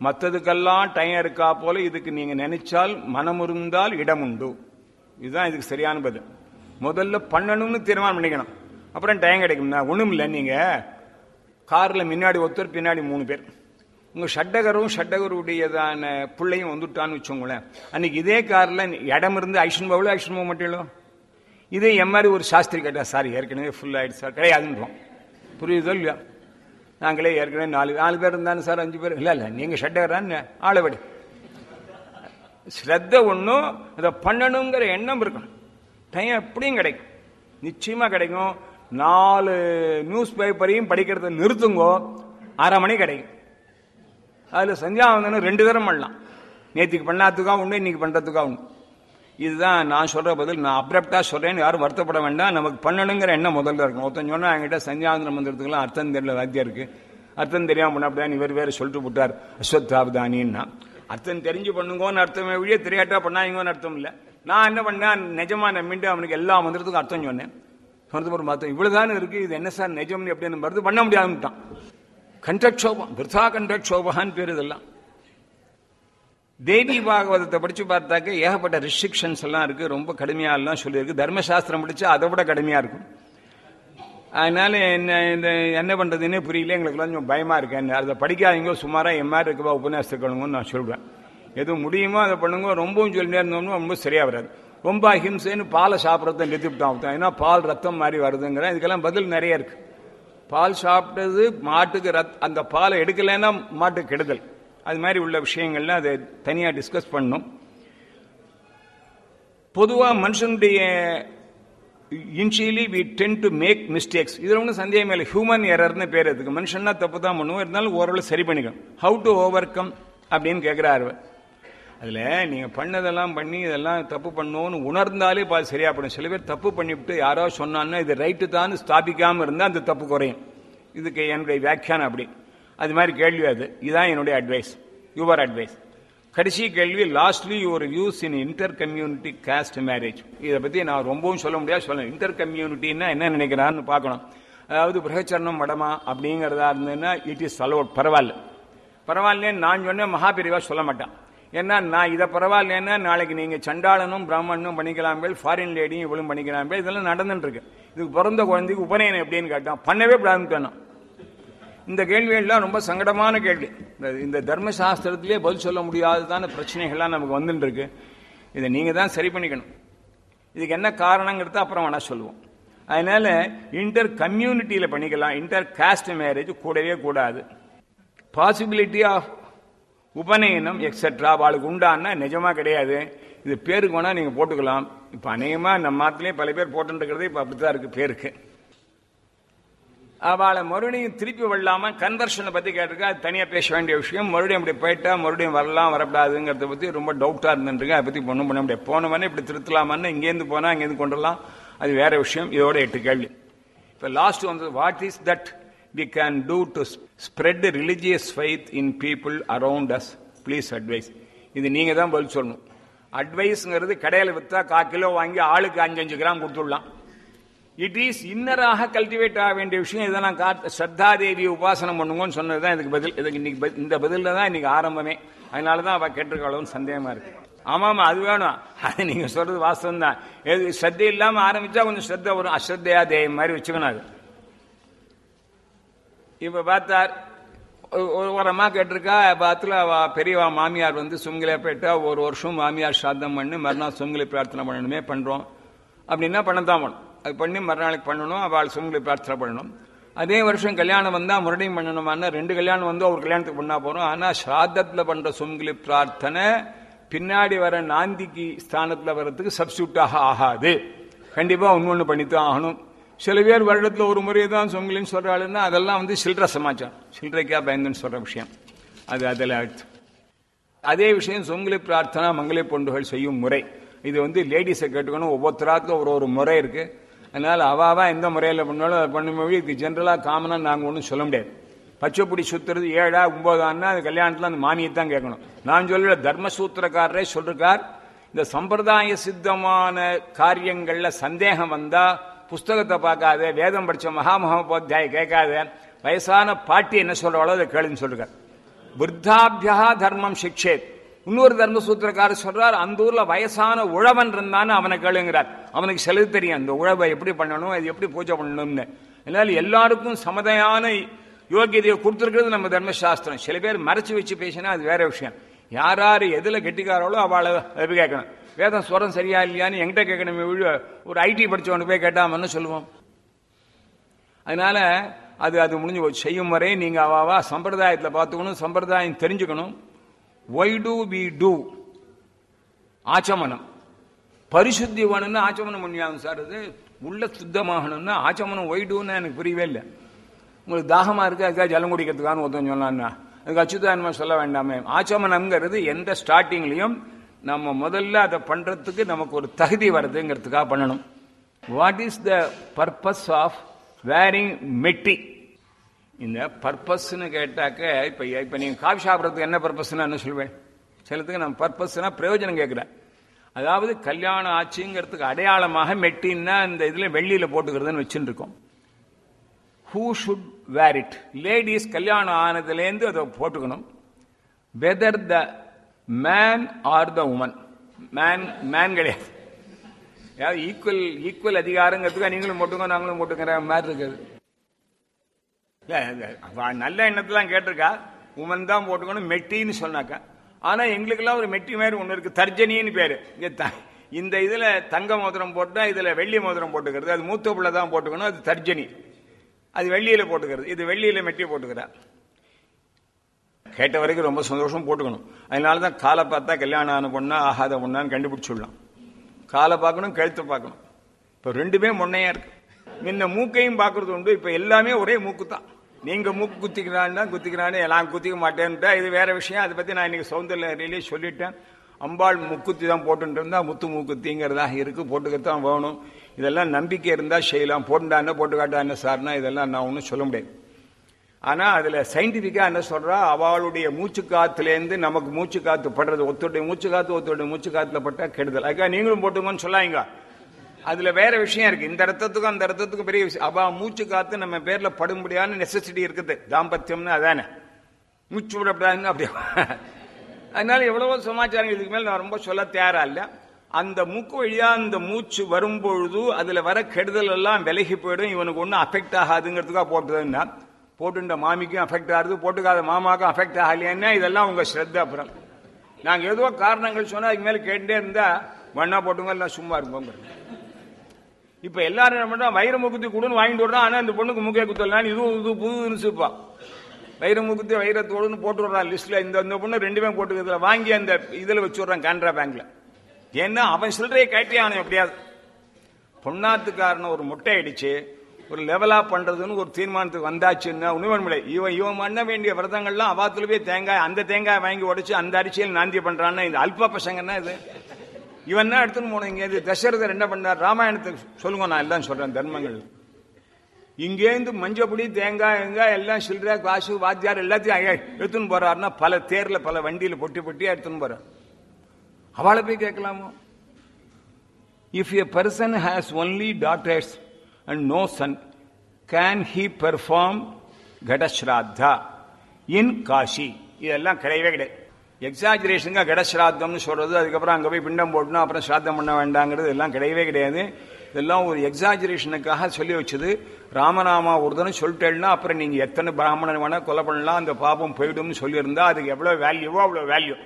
மற்றதுக்கெல்லாம் டைம் இருக்கா போல இதுக்கு நீங்க நினைச்சால் மனம் இருந்தால் இடம் உண்டு இதுதான் இதுக்கு சரியான பதில் முதல்ல பண்ணணும்னு தீர்மானம் பண்ணிக்கணும் அப்புறம் டைம் கிடைக்கும் ஒண்ணும் இல்லை நீங்க கார்ல முன்னாடி ஒருத்தர் பின்னாடி மூணு பேர் உங்க ஷட்டகரும் ஷட்டகருடையதான பிள்ளையும் வந்துட்டான்னு வச்சோங்களேன் அன்னைக்கு இதே கார்ல இடம் இருந்து ஐஷன் பவுல ஐஷன் போக மாட்டீங்களோ இதே என் மாதிரி ஒரு சாஸ்திரி கேட்டா சார் ஏற்கனவே ஃபுல் ஆயிடுச்சு சார் கிடையாதுன்றோம் புரியுதோ இல்லையா நாங்களே ஏற்கனவே நாலு நாலு பேர் இருந்தானே சார் அஞ்சு பேர் இல்லை இல்லை நீங்கள் ஷட்டகரான்னு ஆளை விடு ஸ்ரத்த ஒன்றும் அதை பண்ணணுங்கிற எண்ணம் இருக்கணும் டைம் எப்படியும் கிடைக்கும் நிச்சயமா கிடைக்கும் நாலு நியூஸ் பேப்பரையும் படிக்கிறத நிறுத்துங்கோ அரை மணி கிடைக்கும் அதில் சந்தியாவந்தனம் ரெண்டு தரம் பண்ணலாம் நேற்றுக்கு பண்ணாததுக்காக உண்டு இன்னைக்கு பண்ணுறதுக்காக உண்டு இதுதான் நான் சொல்ற பதில் நான் அப்ரப்டா சொல்றேன்னு யாரும் வருத்தப்பட வேண்டாம் நமக்கு பண்ணணுங்கிற எண்ணம் முதல்ல இருக்கும் ஒருத்தன் சொன்னா என்கிட்ட சந்தியாவந்தனம் மந்திரத்துக்குலாம் அர்த்தம் தெரியல வாத்தியா இருக்கு அர்த்தம் தெரியாம பண்ண அப்படியே இவர் வேற சொல்லிட்டு போட்டார் அஸ்வத்தாவதானின்னா அர்த்தம் தெரிஞ்சு பண்ணுங்கோன்னு அர்த்தமே வழியே தெரியாட்டா பண்ணாங்கன்னு அர்த்தம் இல்லை நான் என்ன பண்ணேன் நிஜமா நம்பிட்டு அவனுக்கு எல்லா மந்திரத்துக்கும் அர்த்தம் சொன்னேன் சொன்னது ஒரு பார்த்தோம் இவ்வளவுதானே இருக்கு இது என்ன சார் நிஜம் அப்படின்னு வருது பண்ண முடியாதுட்டான் கண்டக்ஷோபம் விருத்தா கண்டக்ஷோபான்னு பேர் இதெல்லாம் தேவி பாகவதத்தை படிச்சு பார்த்தாக்க ஏகப்பட்ட ரெஸ்ட்ரிக்ஷன்ஸ் எல்லாம் இருக்கு ரொம்ப கடுமையா எல்லாம் சொல்லியிருக்கு தர்மசாஸ்திரம் படிச்சா அதை விட கடுமையா இருக்கும் அதனால என்ன இந்த என்ன பண்றதுன்னே புரியல எங்களுக்கு கொஞ்சம் பயமா இருக்கேன் அதை படிக்காதீங்க சுமாரா என் மாதிரி இருக்குவா உபன்யாசத்துக்கணுங்கன்னு நான் சொல்வேன் எது முடியுமோ அதை பண்ணுங்க ரொம்பவும் சொல்லிட்டே இருந்தோம்னா ரொம்ப சரியா வராது ரொம்ப அஹிம்சைன்னு பாலை சாப்பிட்றத நிறுத்திவிட்டான் ஏன்னா பால் ரத்தம் மாதிரி வருதுங்கிற இதுக்கெல்லாம் பதில் நிறைய இருக்கு பால் சாப்பிட்டது மாட்டுக்கு ரத் அந்த பாலை எடுக்கலைன்னா மாட்டுக்கு கெடுதல் அது மாதிரி உள்ள விஷயங்கள்ல அதை தனியா டிஸ்கஸ் பண்ணும் பொதுவா மனுஷனுடைய initially we tend to make mistakes இதுல ஒன்றும் சந்தேகம் இல்லை ஹியூமன் எரர்னு பேர் அதுக்கு மனுஷன்னா தப்பு தான் பண்ணுவோம் இருந்தாலும் ஓரளவு சரி பண்ணிக்கணும் ஹவு டு ஓவர் கம் அப்படின்னு கேட்கிறாரு அதுல நீங்க பண்ணதெல்லாம் பண்ணி இதெல்லாம் தப்பு பண்ணோன்னு உணர்ந்தாலே பாது சரியா பண்ணும் சில பேர் தப்பு பண்ணிவிட்டு யாரோ சொன்னான்னா இது ரைட்டு தான் ஸ்தாபிக்காம இருந்தா அந்த தப்பு குறையும் இதுக்கு என்னுடைய வியாக்கியானம் அப்படி அது மாதிரி கேள்வி அது இதுதான் என்னுடைய அட்வைஸ் யுவர் அட்வைஸ் கடைசி கேள்வி lastly your views in inter community caste marriage இதை பத்தி நான் ரொம்பவும் சொல்ல முடியாது சொல்ல இன்டர் கம்யூனிட்டின்னா என்ன நினைக்கிறான்னு பார்க்கணும் அதாவது பிரகச்சரணம் மடமா அப்படிங்கிறதா இருந்ததுன்னா இட் இஸ் அலோட் பரவாயில்ல பரவாயில்லன்னு நான் சொன்னேன் மகாபிரிவா சொல்ல மாட்டான் ஏன்னா நான் இதை பரவாயில்லன்னா நாளைக்கு நீங்க சண்டாளனும் பிராமணனும் பண்ணிக்கலாம் ஃபாரின் லேடியும் இவளும் பண்ணிக்கலாம் இதெல்லாம் நடந்துட்டு இருக்கு இதுக்கு பிறந்த குழந்தைக்கு உபநயனம் எப்படின்னு கேட்டான் பண்ணவே பிராமணன் இந்த கேள்விகள்லாம் ரொம்ப சங்கடமான கேள்வி இந்த தர்மசாஸ்திரத்திலே பதில் சொல்ல முடியாததான பிரச்சனைகள்லாம் நமக்கு வந்துட்டு இருக்கு இதை நீங்க தான் சரி பண்ணிக்கணும் இதுக்கு என்ன காரணங்கிறத அப்புறம் வேணா சொல்லுவோம் அதனால இன்டர் கம்யூனிட்டியில பண்ணிக்கலாம் இன்டர் காஸ்ட் மேரேஜ் கூடவே கூடாது பாசிபிலிட்டி ஆஃப் உபநயனம் எக்ஸெட்ரா அவளுக்கு உண்டான்னா நிஜமா கிடையாது இது பேருக்கு வேணா நீங்க போட்டுக்கலாம் இப்ப அநேகமா நம்ம மாத்திலே பல பேர் போட்டுருக்கிறது இப்ப அப்படித்தான் இருக்கு பேருக்கு அவளை மறுபடியும் திருப்பி வரலாம கன்வர்ஷனை பத்தி கேட்டிருக்கா அது தனியா பேச வேண்டிய விஷயம் மறுபடியும் அப்படி போயிட்டா மறுபடியும் வரலாம் வரக்கூடாதுங்கிறத பத்தி ரொம்ப டவுட்டா இருந்துருக்கு அதை பத்தி ஒன்றும் பண்ண முடியாது போனவனே இப்படி திருத்தலாமான்னு இங்கேருந்து போனா அங்கேருந்து கொண்டு வரலாம் அது வேற விஷயம் இதோட எட்டு கேள்வி இப்ப லாஸ்ட் வந்து what is that we can do to spread religious faith in people around us please advice இது நீங்க தான் பதில் சொல்லணும் அட்வைஸ்ங்கிறது கடையில் வித்தா கா கிலோ வாங்கி ஆளுக்கு அஞ்சு அஞ்சு கிராம் கொடுத்துடலாம் இட் இஸ் இன்னராக கல்டிவேட் ஆக வேண்டிய விஷயம் இதை நான் ஸ்ரத்தா தேவி உபாசனம் பண்ணுங்கன்னு சொன்னதுதான் இதுக்கு பதில் இதுக்கு இன்னைக்கு இந்த பதில தான் இன்னைக்கு ஆரம்பமே அதனால தான் அவ கேட்டிருக்காளோன்னு சந்தேகமா இருக்கு ஆமாமா அது வேணும் அது நீங்க சொல்றது வாஸ்தவம் தான் எது ஸ்ரத்தை இல்லாம ஆரம்பிச்சா கொஞ்சம் ஸ்ரத்த வரும் அஸ்ரத்தையா தேயம் மாதிரி வச்சுக்கணும் அது இப்ப பார்த்தார் ஒரு அம்மா கேட்டிருக்கா பாத்துல அவ பெரியவா மாமியார் வந்து சுங்கிலே போயிட்டா ஒரு வருஷம் மாமியார் சாத்தம் பண்ணி மறுநாள் சுங்கிலி பிரார்த்தனை பண்ணணுமே பண்றோம் அப்படின்னா பண்ணத்தான் பண்ணணும் அது பண்ணி மறுநாளைக்கு பண்ணணும் அவள் சுங்கிலி பிரார்த்தனை பண்ணணும் அதே வருஷம் கல்யாணம் வந்தா மறுபடியும் பண்ணணுமானா ரெண்டு கல்யாணம் வந்து ஒரு கல்யாணத்துக்கு பண்ணா போறோம் ஆனா ஸ்ராத்தத்துல பண்ற சுங்கிலி பிரார்த்தனை பின்னாடி வர நாந்திக்கு ஸ்தானத்துல வர்றதுக்கு சப்ஸ்டியூட்டாக ஆகாது கண்டிப்பா ஒன்னு ஒன்று பண்ணித்தான் ஆகணும் சில பேர் வருடத்துல ஒரு முறை தான் சொங்கலின்னு சொல்றாளுன்னா அதெல்லாம் வந்து சில்லற சமாச்சாரம் சில்லறைக்கா பயந்துன்னு சொல்ற விஷயம் அது அதில் அடுத்து அதே விஷயம் சொங்கலி பிரார்த்தனா மங்களி பொண்டுகள் செய்யும் முறை இது வந்து லேடிஸை கேட்டுக்கணும் ஒவ்வொருத்தராத்துக்கும் ஒரு ஒரு முறை இருக்கு அதனால அவாவா எந்த முறையில் பண்ணாலும் அதை பண்ணும்போது இதுக்கு ஜென்ரலாக காமனாக நாங்கள் ஒன்றும் சொல்ல முடியாது பச்சைப்பொடி சுத்துறது ஏழா ஒன்பதான்னா அது கல்யாணத்தில் அந்த மாமியை தான் கேட்கணும் நான் சொல்ல தர்மசூத்திரக்காரரே சொல்றார் இந்த சம்பிரதாய சித்தமான காரியங்கள்ல சந்தேகம் வந்தா புஸ்தகத்தை பார்க்காத வேதம் படிச்ச மகாமகோபாத்தியாய கேட்காத வயசான பாட்டி என்ன சொல்றாளோ அதை கேளுன்னு சொல்றார் விருத்தாபியா தர்மம் சிக்ஷேத் இன்னொரு தர்ம சூத்திரக்காரர் சொல்றார் அந்த ஊர்ல வயசான உழவன் இருந்தான்னு அவனை கேளுங்கிறார் அவனுக்கு செலவு தெரியும் அந்த உழவை எப்படி பண்ணணும் அது எப்படி பூஜை பண்ணணும்னு அதனால எல்லாருக்கும் சமதையான யோகியதையை கொடுத்துருக்கிறது நம்ம தர்மசாஸ்திரம் சில பேர் மறைச்சு வச்சு பேசினா அது வேற விஷயம் யார் யார் எதுல கெட்டிக்காரங்களோ அவளை அதை போய் கேட்கணும் வேதம் ஸ்வரம் சரியா இல்லையான்னு என்கிட்ட கேட்கணும் விழு- ஒரு ஐடி படிச்சவனு போய் கேட்டா அவன் என்ன சொல்லுவோம் அதனால அது அது முடிஞ்சு போச்சு செய்யும் வரை நீங்க அவாவா சம்பிரதாயத்துல பார்த்துக்கணும் சம்பிரதாயம் தெரிஞ்சுக்கணும் ஒய் டு வி டூ ஆச்சமனம் பரிசுத்தி வேணும்னு ஆச்சமனம் பண்ணியாகும் சார் அது உள்ள சுத்தமாகணும்னா ஆச்சமனம் ஒய் டூன்னு எனக்கு புரியவே இல்லை உங்களுக்கு தாகமா இருக்கு அதுக்காக ஜலம் குடிக்கிறதுக்கான ஒருத்தன் சொன்னான்னா அதுக்கு அச்சுதான்மா சொல்ல வேண்டாமே ஆச்சமனம்ங்கிறது எந்த ஸ்டார்டிங்லயும் நம்ம முதல்ல அதை பண்றதுக்கு நமக்கு ஒரு தகுதி வருதுங்கிறதுக்காக பண்ணணும் what is the purpose of wearing metti இந்த பர்பஸ்ன்னு கேட்டாக்க இப்ப இப்ப நீங்க காஃபி சாப்பிட்றதுக்கு என்ன பர்பஸ்னா என்ன சொல்வேன் சிலத்துக்கு நம்ம பர்பஸ்னா பிரயோஜனம் கேட்கிறேன் அதாவது கல்யாணம் ஆச்சுங்கிறதுக்கு அடையாளமாக மெட்டின்னா இந்த இதுல வெள்ளியில போட்டுக்கிறதுன்னு வச்சுட்டு இருக்கோம் who should wear it ladies கல்யாணம் ஆனதுலேருந்து அதை போட்டுக்கணும் whether the man or the woman man man கிடையாது யாவது ஈக்குவல் ஈக்குவல் அதிகாரங்கிறதுக்கு நீங்களும் போட்டுங்க நாங்களும் போட்டுக்கிற மாதிரி இருக்குது இல்ல, இல்ல, அவ நல்ல எண்ணத்தெல்லாம் கேட்டிருக்கா உமன் தான் போட்டுக்கணும் மெட்டின்னு சொன்னாக்கா ஆனா எங்களுக்கெல்லாம் ஒரு மெட்டி மாதிரி ஒண்ணு இருக்கு தர்ஜனின்னு பேரு இங்க த- இந்த இதுல தங்க மோதிரம் போட்டா இதுல வெள்ளி மோதிரம் போட்டுக்கிறது அது மூத்த பிள்ளை தான் போட்டுக்கணும் அது தர்ஜனி அது வெள்ளியில போட்டுக்கிறது இது வெள்ளியில மெட்டி போட்டுக்கிறா கேட்ட வரைக்கும் ரொம்ப சந்தோஷம் போட்டுக்கணும் அதனால தான் காலை பார்த்தா கல்யாணம் ஆன பொண்ணா ஆகாத பொண்ணான்னு கண்டுபிடிச்சுடலாம் காலை பார்க்கணும் கழுத்தை பார்க்கணும் இப்போ ரெண்டுமே முன்னையா இருக்கு முன்ன மூக்கையும் பார்க்கறது உண்டு இப்போ எல்லாமே ஒரே மூக்கு தான் நீங்க மூக்கு குத்திக்கிறான்னா குத்திக்கிறான்னு எல்லாம் குத்திக்க மாட்டேன்ட்டா இது வேற விஷயம் அதை பத்தி நான் இன்னைக்கு சௌந்தர்யிலேயே சொல்லிட்டேன் அம்பாள் முக்குத்தி தான் போட்டுட்டு இருந்தா முத்து மூக்குத்திங்கிறதா இருக்கு போட்டுக்கிறது தான் வேணும் இதெல்லாம் நம்பிக்கை இருந்தா செய்யலாம் போட்டுட்டான்னு போட்டு காட்டான்னு சார்னா இதெல்லாம் நான் ஒன்றும் சொல்ல முடியாது ஆனா அதுல சயின்டிபிக்கா என்ன சொல்றா அவளுடைய மூச்சு காத்துலேருந்து நமக்கு மூச்சு காத்து படுறது ஒத்துடைய மூச்சு காத்து ஒத்துடைய மூச்சு காத்துல பட்டா கெடுதல் அதுக்காக நீங்களும் போட்டுங்கன்னு சொல்லாங்க அதுல வேற விஷயம் இருக்கு இந்த ரத்தத்துக்கும் அந்த ரத்தத்துக்கும் பெரிய விஷயம் அவ மூச்சு காத்து நம்ம பேர்ல படும்படியான நெசசிட்டி இருக்குது தாம்பத்தியம்னு அதானே மூச்சு விடப்படாதுன்னு அப்படியே அதனால எவ்வளவோ சமாச்சாரம் இதுக்கு மேல நான் ரொம்ப சொல்ல தயாரா இல்ல அந்த மூக்கு வழியா அந்த மூச்சு வரும்பொழுது அதுல வர கெடுதல் எல்லாம் விலகி போயிடும் இவனுக்கு ஒன்றும் அஃபெக்ட் ஆகாதுங்கிறதுக்காக போட்டதுன்னா போட்டுட்ட மாமிக்கும் அஃபெக்ட் ஆகுது போட்டுக்காத மாமாக்கும் அஃபெக்ட் ஆகலையான்னா இதெல்லாம் உங்க ஸ்ரத்த அப்புறம் நாங்க ஏதோ காரணங்கள் சொன்னா அதுக்கு மேல கேட்டுட்டே இருந்தா மண்ணா போட்டுங்க எல்லாம் சும்மா இருப்போம் இப்ப எல்லாரும் என்ன பண்றா வைர முக்குத்தி கொடுன்னு வாங்கிட்டு விடுறான் ஆனா இந்த பொண்ணுக்கு முக்கிய குத்தலாம் இதுவும் இது புது நினைச்சுப்பா வைர முக்குத்தி வைரத்தோடுன்னு போட்டு விடுறான் லிஸ்ட்ல இந்த இந்த பொண்ணு ரெண்டுமே போட்டுக்கிறதுல வாங்கி அந்த இதுல வச்சு விடுறான் கான்ட்ரா பேங்க்ல ஏன்னா அவன் சில்லறையை கேட்டே அவன் எப்படியாவது பொண்ணாத்துக்காரன ஒரு முட்டை அடிச்சு ஒரு லெவலா பண்றதுன்னு ஒரு தீர்மானத்துக்கு வந்தாச்சுன்னா உணவன் முறை இவன் இவன் பண்ண வேண்டிய விரதங்கள்லாம் அவாத்துல போய் தேங்காய் அந்த தேங்காய் வாங்கி உடைச்சு அந்த அரிசியில் நாந்திய பண்றான்னா இந்த அல்ப பசங்கன்னா இது இவன் என்ன எடுத்துன்னு போனோம் இங்க இது தசரதர் என்ன பண்ணார் ராமாயணத்துக்கு சொல்லுங்க நான் எல்லாம் சொல்றேன் தர்மங்கள் இங்கேருந்து மஞ்சப்பொடி தேங்காய் வெங்காய் எல்லாம் சில்லற காசு வாத்தியார் எல்லாத்தையும் ஐயா எடுத்துன்னு போறாருன்னா பல தேர்ல பல வண்டியில பொட்டி பொட்டியா எடுத்துன்னு போறார் அவளை போய் கேட்கலாமோ if a person has only daughters and no son can he perform kadashraddha in Kashi இதெல்லாம் கிடையவே கிடையாது எக்ஸாஜரேஷனுங்க கடஸ்ராத்தம்னு சொல்றது அதுக்கப்புறம் அங்க போய் பிண்டம் போட்டணும் அப்புறம் ஸ்ராத்தம் பண்ண வேண்டாங்கிறது எல்லாம் கிடையவே கிடையாது இதெல்லாம் ஒரு எக்ஸாஜரேஷனுக்காக சொல்லி வச்சது ராமநாமா ஒருத்தனை சொல்லிட்டேன்னா அப்புறம் நீங்க எத்தனை பிராமணன் வேணா கொலை பண்ணலாம் அந்த பாபம் போயிடும்னு சொல்லியிருந்தா அதுக்கு எவ்வளவு வேல்யூவோ அவ்வளவு வேல்யூ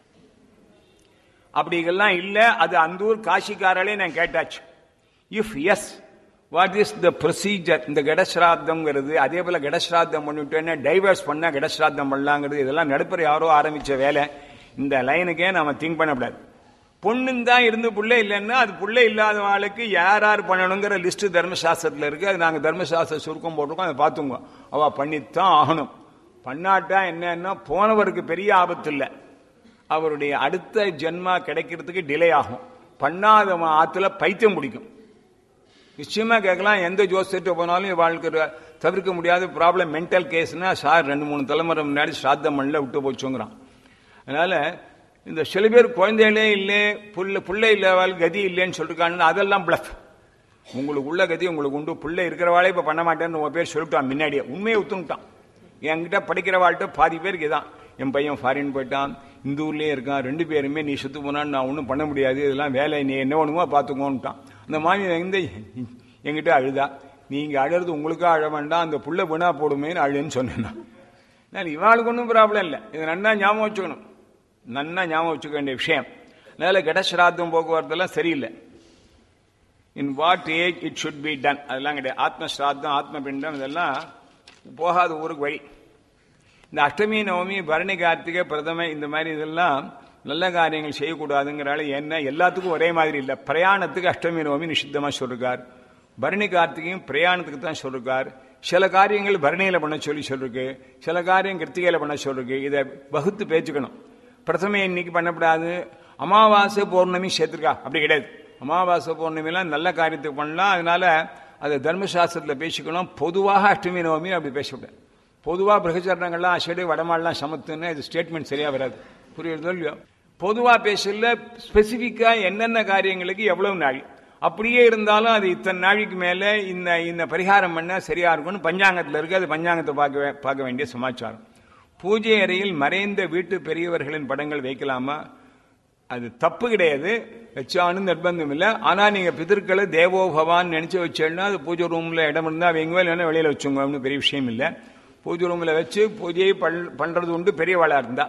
அப்படிங்கெல்லாம் இல்ல அது அந்த ஊர் காசிக்காரர்களே நான் கேட்டாச்சு if yes what is the procedure இந்த கடஸ்ராத்தம்ங்கிறது அதே போல கடஸ்ராத்தம் பண்ணிவிட்டேன்னா டைவர்ஸ் பண்ணா கடஸ்ராத்தம் பண்ணலாங்கிறது இதெல்லாம் நடுப்புற யாரோ ஆரம்பிச்ச வேலை இந்த லைனுக்கே நாம திங்க் பண்ணக்கூடாது பொண்ணுன்னு தான் இருந்து புள்ள இல்லைன்னா அது புள்ள இல்லாத ஆளுக்கு யார் யார் பண்ணணுங்கிற லிஸ்ட் தர்மசாஸ்திரத்தில் இருக்கு அது நாங்கள் தர்மசாஸ்திர சுருக்கம் போட்டிருக்கோம் அதை பார்த்துங்க அவ பண்ணித்தான் ஆகணும் பண்ணாட்டா என்னன்னா போனவருக்கு பெரிய ஆபத்து இல்லை அவருடைய அடுத்த ஜென்மா கிடைக்கிறதுக்கு டிலே ஆகும் பண்ணாத ஆத்துல பைத்தியம் பிடிக்கும் நிச்சயமா கேட்கலாம் எந்த ஜோசியத்தை போனாலும் வாழ்க்கை தவிர்க்க முடியாத ப்ராப்ளம் மென்டல் கேஸ்னா சார் ரெண்டு மூணு தலைமுறை முன்னாடி சாத்தம் மண்ணில் விட்டு போச்சுங்கிறான் அதனால இந்த சில பேர் குழந்தைகளே இல்லை புள்ள புள்ள இல்லவாள் கதி இல்லைன்னு சொல்லிருக்காங்க அதெல்லாம் பிளஃப் உங்களுக்கு உள்ள கதி உங்களுக்கு உண்டு புள்ள இருக்கிறவாளே இப்ப பண்ண மாட்டேன்னு உங்க பேர் சொல்லிட்டான் முன்னாடியே உண்மையை ஒத்துனுட்டான் என்கிட்ட படிக்கிறவாள்கிட்ட பாதி பேருக்கு இதான் என் பையன் ஃபாரின் போயிட்டான் இந்த ஊர்லயே இருக்கான் ரெண்டு பேருமே நீ சுத்து போனான்னு நான் ஒன்றும் பண்ண முடியாது இதெல்லாம் வேலை நீ என்ன வேணுமோ பார்த்துக்கோன்ட்டான் அந்த மாதிரி எந்த என்கிட்ட அழுதா நீங்க அழுறது உங்களுக்கா அழ வேண்டாம் அந்த புள்ள வீணா போடுமேன்னு அழுன்னு சொன்னேன் நான். நான் இவாளுக்கு ஒன்றும் ப்ராப்ளம் இல்லை இது நன்னா ஞாபகம் வச்சுக்கணும் நன்னா ஞாபகம் வச்சுக்க வேண்டிய விஷயம் அதனால கடசிராத்தம் போக்குவரத்தெல்லாம் சரியில்லை in what age it should be done அதெல்லாம் கிடையாது ஆத்ம ஸ்ராத்தம் ஆத்ம பிண்டம் இதெல்லாம் போகாத ஊருக்கு வழி இந்த அஷ்டமி நவமி பரணி கார்த்திகை பிரதம இந்த மாதிரி இதெல்லாம் நல்ல காரியங்கள் செய்யக்கூடாதுங்கிறால என்ன எல்லாத்துக்கும் ஒரே மாதிரி இல்லை பிரயாணத்துக்கு அஷ்டமி நவமி நிஷித்தமாக சொல்லிருக்கார் பரணி கார்த்திகையும் பிரயாணத்துக்கு தான் சொல்லிருக்கார் சில காரியங்கள் பரணியில பண்ண சொல்லி சொல்லிருக்கு சில காரியம் கிருத்திகையில பண்ண சொல்லிருக்கு இதை வகுத்து பேச்சுக்கணும் பிரதம இன்னைக்கு பண்ணக்கூடாது அமாவாசை பௌர்ணமி சேர்த்துருக்கா அப்படி கிடையாது அமாவாசை பௌர்ணமிலாம் நல்ல காரியத்துக்கு பண்ணலாம் அதனால அதை தர்மசாஸ்திரத்தில் பேசிக்கணும் பொதுவாக அஷ்டமி நவமி அப்படி பேசக்கூடாது பொதுவாக பிரகச்சரணங்கள்லாம் அசடு வடமாடலாம் சமத்துன்னு இது ஸ்டேட்மெண்ட் சரியா வராது புரியுறதோ இல்லையோ பொதுவாக பேசல ஸ்பெசிஃபிக்காக என்னென்ன காரியங்களுக்கு எவ்வளவு நாள் அப்படியே இருந்தாலும் அது இத்தனை நாளைக்கு மேலே இந்த இந்த பரிகாரம் பண்ண சரியா இருக்கும்னு பஞ்சாங்கத்தில் இருக்கு அது பஞ்சாங்கத்தை பார்க்க வே- பார்க்க வேண்டிய சமாச்சாரம் பூஜை அறையில் மறைந்த வீட்டு பெரியவர்களின் படங்கள் வைக்கலாமா அது தப்பு கிடையாது வச்சாலும் நிர்பந்தம் இல்லை ஆனா நீங்க பிதற்களை தேவோ பவான் நினைச்சு வச்சேன்னா அது பூஜை ரூம்ல இடம் இருந்தா வைங்க இல்லைன்னா வெளியில வச்சுங்க ஒன்றும் பெரிய விஷயம் இல்லை பூஜை ரூம்ல வச்சு பூஜையை பண்- பண்றது உண்டு பெரியவாளா இருந்தா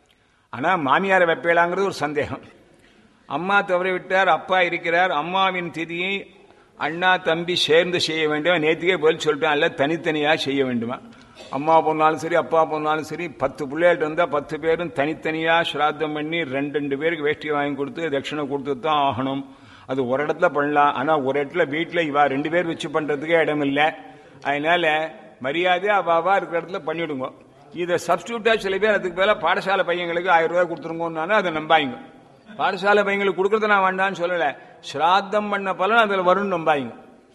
ஆனா மாமியாரை வைப்பேலாங்கிறது ஒரு சந்தேகம் அம்மா தவறி விட்டார் அப்பா இருக்கிறார் அம்மாவின் திதியை அண்ணா தம்பி சேர்ந்து செய்ய வேண்டும் நேத்திக்கே பதில் சொல்லிட்டேன் அல்ல தனித்தனியா செய்ய வேண்டுமா அம்மா போனாலும் சரி அப்பா போனாலும் சரி பத்து பிள்ளைகள் இருந்தா பத்து பேரும் தனித்தனியா ஸ்ராத்தம் பண்ணி ரெண்டு ரெண்டு பேருக்கு வேஷ்டி வாங்கி கொடுத்து தட்சிணை கொடுத்து தான் ஆகணும் அது ஒரு இடத்துல பண்ணலாம் ஆனா ஒரு இடத்துல வீட்டுல இவா ரெண்டு பேர் வச்சு பண்றதுக்கே இடம் இல்லை அதனால மரியாதையா அவாவா இருக்கிற இடத்துல பண்ணிவிடுங்க இதை சப்ஸ்டியூட்டா சில பேர் அதுக்கு மேல பாடசாலை பையங்களுக்கு ஆயிரம் ரூபாய் கொடுத்துருங்கன்னு அதை நம்பாங்க பாடசாலை பையங்களுக்கு கொடுக்கறத நான் வேண்டாம்னு சொல்லல ஸ்ராத்தம் பண்ண பலன் அதுல வரும்னு நம்பாங்க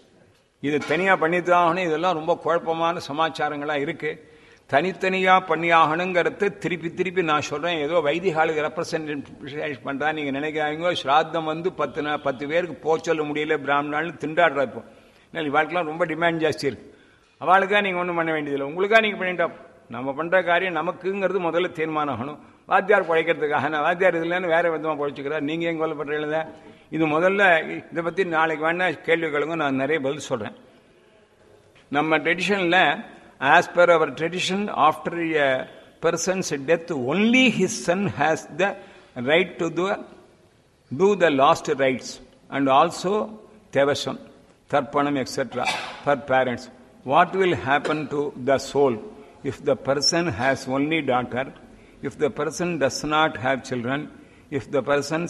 இது தனியா பண்ணித்தான் ஆகணும் இதெல்லாம் ரொம்ப குழப்பமான சமாச்சாரங்களா இருக்கு தனித்தனியா பண்ணி ஆகணுங்கிறத திருப்பி திருப்பி நான் சொல்றேன் ஏதோ வைதிகாலுக்கு ரெப்ரசன்ட் பண்றா நீங்க நினைக்கிறாங்க ஸ்ராத்தம் வந்து பத்து நா- பத்து பேருக்கு போக சொல்ல முடியல பிராமணான்னு திண்டாடுறா இப்போ இல்லை இவாளுக்கெல்லாம் ரொம்ப டிமாண்ட் ஜாஸ்தி இருக்கு அவளுக்கா நீங்க ஒன்றும் பண்ண வேண்டியதில்லை உங்களுக்கா நீங்க பண்ணிட்டா நம்ம பண்ற காரியம் நமக்குங்கிறது முதல்ல தீர்மானம் ஆகணும் வாத்தியார் பழைக்கிறதுக்காக நான் வாத்தியார் இதுலன்னு வேற விதமா பழைச்சிக்கிறார் நீங்க ஏன் கொல்லப்படுறீங்கள இது முதல்ல இதை பத்தி நாளைக்கு வேணா கேள்வி கேளுங்க நான் நிறைய பதில் சொல்றேன் நம்ம ட்ரெடிஷன்ல as per our tradition after a person's death only his son has the right to the do the last rites and also tevasam, tarpanam, etc. for parents. What will happen to the soul if the person has only daughter, if the person does not have children, if the person's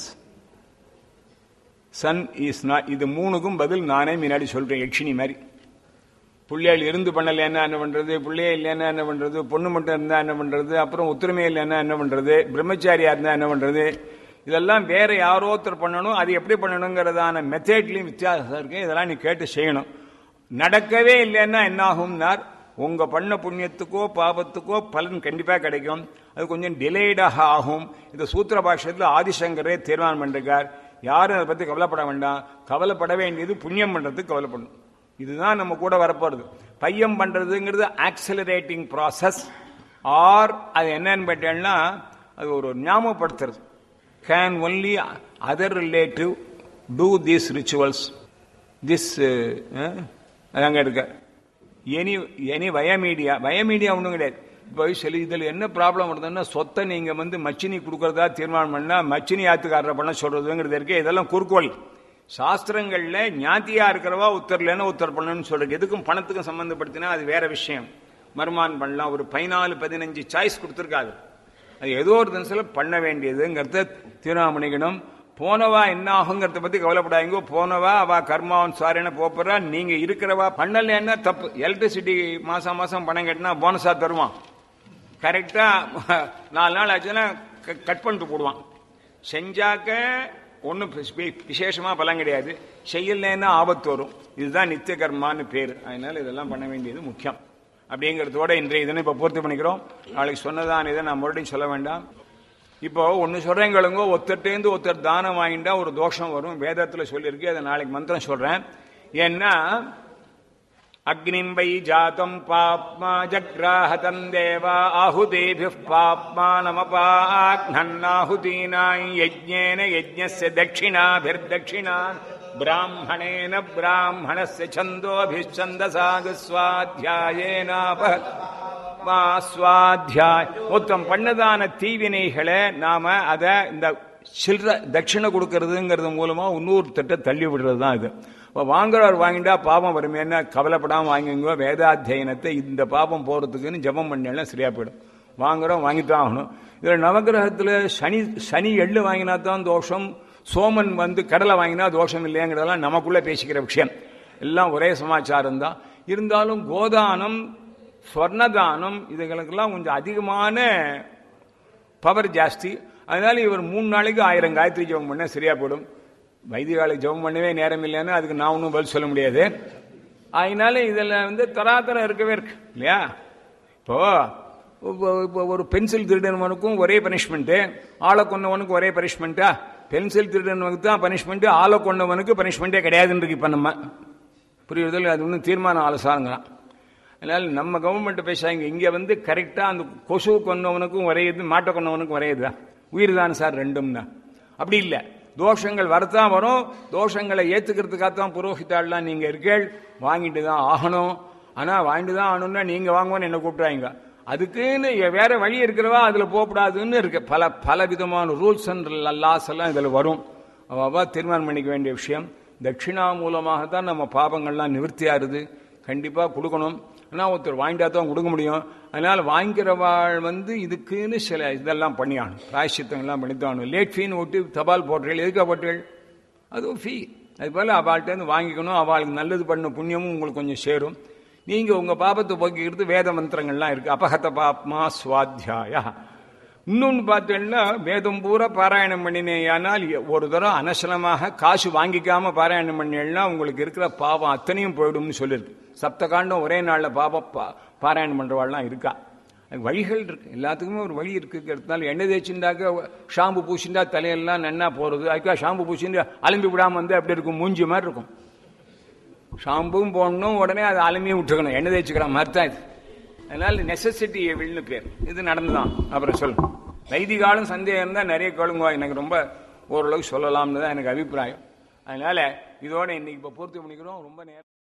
son is not இது மூணுக்கும் பதில் நானே முன்னாடி சொல்றேன் யக்ஷினி மாதிரி பிள்ளைகள் இருந்து பண்ணலைன்னா என்ன பண்றது பிள்ளையே இல்லைன்னா என்ன பண்றது பொண்ணு மட்டும் இருந்தா என்ன பண்றது அப்புறம் ஒத்துரிமை இல்லைன்னா என்ன பண்றது பிரம்மச்சாரியா இருந்தா என்ன பண்றது இதெல்லாம் வேற யாரோ ஒருத்தர் பண்ணணும் அது எப்படி பண்ணணுங்கிறதான மெத்தட்லயும் வித்தியாசம் இருக்கு இதெல்லாம் நீ கேட்டு செய்யணும் நடக்கவே இல்லைன்னா என்ன ஆகும்னார் உங்க பண்ண புண்ணியத்துக்கோ பாபத்துக்கோ பலன் கண்டிப்பா கிடைக்கும் அது கொஞ்சம் டிலேடாக ஆகும் இந்த சூத்திர பாஷ்யத்தில் ஆதிசங்கரே தீர்மானம் பண்ணிருக்கார் யாரும் அதை பத்தி கவலைப்பட வேண்டாம் கவலைப்பட வேண்டியது புண்ணியம் பண்றதுக்கு கவலைப்படணும் இதுதான் நம்ம கூட வரப்போறது பையம் பண்றதுங்கிறது ஆக்சலரேட்டிங் ப்ராசஸ் ஆர் அது என்னன்னு கேட்டேன்னா அது ஒரு ஞாபகப்படுத்துறது can only other relative do these rituals this அதாங்க இருக்க எனி எனி வயமீடியா வயமீடியா ஒன்றும் கிடையாது இப்போ சில இதில் என்ன ப்ராப்ளம் வருதுன்னா சொத்தை நீங்கள் வந்து மச்சினி கொடுக்கறதா தீர்மானம் பண்ணால் மச்சினி ஆத்துக்காரரை பண்ண சொல்றதுங்கிறது இருக்கு இதெல்லாம் குறுக்கோள் சாஸ்திரங்கள்ல ஞாத்தியா இருக்கிறவா உத்தரலன்னு உத்தர் பண்ணணும்னு சொல்றது எதுக்கும் பணத்துக்கும் சம்பந்தப்படுத்தினா அது வேற விஷயம் மருமான் பண்ணலாம் ஒரு பதினாலு பதினஞ்சு சாய்ஸ் கொடுத்துருக்காது அது ஏதோ ஒரு தினசில் பண்ண வேண்டியதுங்கிறத தீர்மானம் பண்ணிக்கணும் போனவா என்ன ஆகுங்கிறத பத்தி கவலைப்படாதீங்க போனவா அவ கர்மாவன் சாரின்னு போறா நீங்க இருக்கிறவா பண்ணலன்னா தப்பு எலக்ட்ரிசிட்டி மாசம் மாசம் பணம் கட்டினா போனஸா தருவான் கரெக்டா நாலு நாள் ஆச்சுன்னா க- கட் பண்ணிட்டு போடுவான் செஞ்சாக்க ஒன்றும் விசேஷமா பலன் கிடையாது செய்யலைன்னா ஆபத்து வரும் இதுதான் நித்திய கர்மான்னு பேர் அதனால இதெல்லாம் பண்ண வேண்டியது முக்கியம் அப்படிங்கிறதோட இன்றைய இதனை இப்போ பூர்த்தி பண்ணிக்கிறோம் நாளைக்கு சொன்னதான் இதை நான் மறுபடியும் சொல்ல வேண்டாம் இப்போ ஒன்று சொல்றேங்களுங்க ஒருத்தர்ட்டேந்து ஒருத்தர் தானம் வாங்கிட்டா ஒரு தோஷம் வரும் வேதத்தில் சொல்லியிருக்கு அதை நாளைக்கு மந்திரம் சொல்றேன் ஏன்னா அக்னிம் வை ஜாத்தம் பாப்மா ஜக்ராஹதம் தேவா ஆஹுதேபிः பாப்மா நமபாக்னன்னாஹுதீனாய் யஜ்ஞேன யஜ்ஞஸ்ய தட்சிணாபிர்தட்சிணா பிராமணேன பிராமணஸ்ய சந்தோபிச்சந்தசாகு ஸ்வாத்தியாயேனாப சுவாத்தியாய் மொத்தம் பண்ணதான தீவினைகளை நாம அத இந்த சில்ற தட்சிணை கொடுக்கறதுங்கிறது மூலமா இன்னொரு திட்ட தள்ளி விடுறது தான் இது இப்போ வாங்குறவர் வாங்கிட்டா பாபம் வருமேன்னு கவலைப்படாம வாங்கிங்கோ வேதாத்தியனத்தை இந்த பாபம் போறதுக்குன்னு ஜபம் பண்ணலாம் சரியா போயிடும் வாங்குறோம் வாங்கித்தான் ஆகணும் இதுல நவகிரகத்துல சனி சனி எள்ளு வாங்கினா தான் தோஷம் சோமன் வந்து கடலை வாங்கினா தோஷம் இல்லைங்கிறதெல்லாம் நமக்குள்ள பேசிக்கிற விஷயம் எல்லாம் ஒரே சமாச்சாரம் தான் இருந்தாலும் கோதானம் ஸ்வர்ணதானம் இதுகளுக்கெல்லாம் கொஞ்சம் அதிகமான பவர் ஜாஸ்தி அதனால இவர் மூணு நாளைக்கு ஆயிரம் காயத்ரி ஜெபம் பண்ண சரியா போடும் வைத்தியகாலுக்கு ஜெபம் பண்ணவே நேரம் இல்லைன்னு அதுக்கு நான் ஒன்றும் பதில் சொல்ல முடியாது அதனால இதில் வந்து தராதரம் இருக்கவே இருக்கு இல்லையா இப்போ இப்போ ஒரு பென்சில் திருடனவனுக்கும் ஒரே பனிஷ்மெண்ட்டு ஆளை கொண்டவனுக்கு ஒரே பனிஷ்மெண்ட்டா பென்சில் திருடனவனுக்கு தான் பனிஷ்மெண்ட்டு ஆளை கொண்டவனுக்கு பனிஷ்மெண்ட்டே கிடையாதுன்னு இருக்கு இப்போ நம்ம புரியுறதில் அது ஒன்றும் தீர்மானம் ஆலோசனைங்கிறான் அதனால நம்ம கவர்மெண்ட் பேசாங்க இங்க வந்து கரெக்டா அந்த கொசு கொண்டவனுக்கும் ஒரே இது மாட்டை கொண்டவனுக்கும் ஒரே இதுதான் உயிர் தான் சார் ரெண்டும்னா அப்படி இல்லை தோஷங்கள் வரத்தான் வரும் தோஷங்களை ஏத்துக்கிறதுக்காகத்தான் புரோஹிதாள்லாம் நீங்க இருக்கீள் வாங்கிட்டு தான் ஆகணும் ஆனா வாங்கிட்டு தான் ஆகணும்னா நீங்க வாங்குவோன்னு என்ன கூப்பிடுவாங்க அதுக்குன்னு வேற வழி இருக்கிறவா அதுல போகக்கூடாதுன்னு இருக்கு பல பல விதமான ரூல்ஸ் அண்ட் லாஸ் எல்லாம் இதுல வரும் அவ தீர்மானம் பண்ணிக்க வேண்டிய விஷயம் தட்சிணா மூலமாக தான் நம்ம பாபங்கள்லாம் நிவர்த்தியாருது கண்டிப்பா கொடுக்கணும் ஆனால் ஒருத்தர் வாங்கிட்டா தான் கொடுக்க முடியும் அதனால வாங்கிக்கிறவாள் வந்து இதுக்குன்னு சில இதெல்லாம் பண்ணியாகணும் பிராயசித்தங்கள்லாம் பண்ணித்தாகணும் லேட் ஃபீன்னு விட்டு தபால் போட்டுகள் எதுக்காக போட்டுகள் அதுவும் ஃபீ அது போல் அவள்கிட்டருந்து வாங்கிக்கணும் அவளுக்கு நல்லது பண்ண புண்ணியமும் உங்களுக்கு கொஞ்சம் சேரும் நீங்க உங்க பாபத்தை போக்கிக்கிறது வேத மந்திரங்கள்லாம் இருக்கு அபகத பாப்மா சுவாத்தியாயா இன்னொன்று பார்த்தீங்கன்னா வேதம் பூரா பாராயணம் பண்ணினேயானால் ஒரு தரம் அனசனமாக காசு வாங்கிக்காம பாராயணம் பண்ணேன்னா உங்களுக்கு இருக்கிற பாவம் அத்தனையும் போயிடும்னு சொல்லியிருக்கு சப்த காண்டம் ஒரே நாளில் பாப பாராயணம் பண்றவாள்லாம் இருக்கா வழிகள் இருக்கு எல்லாத்துக்குமே ஒரு வழி இருக்குங்கிறதுனால எண்ணெய் தேய்ச்சிண்டாக்க ஷாம்பு பூசிண்டா தலையெல்லாம் நன்னா போறது அதுக்காக ஷாம்பு பூசிண்டு அலம்பி விடாம வந்து அப்படி இருக்கும் மூஞ்சி மாதிரி இருக்கும் ஷாம்பும் போடணும் உடனே அதை அலுமையும் விட்டுக்கணும் எண்ணெய் தேய்ச்சிக்கிற மாதிரி தான் இது அதனால நெசசிட்டி எவில்னு பேர் இது நடந்துதான் அப்புறம் சொல்லு வைதிகாலும் சந்தேகம் தான் நிறைய கேளுங்க எனக்கு ரொம்ப ஓரளவுக்கு சொல்லலாம்னு தான் எனக்கு அபிப்பிராயம் அதனால இதோட இன்னைக்கு இப்போ பூர்த்தி பண்ணிக்கிறோம் ரொம்ப நேரம்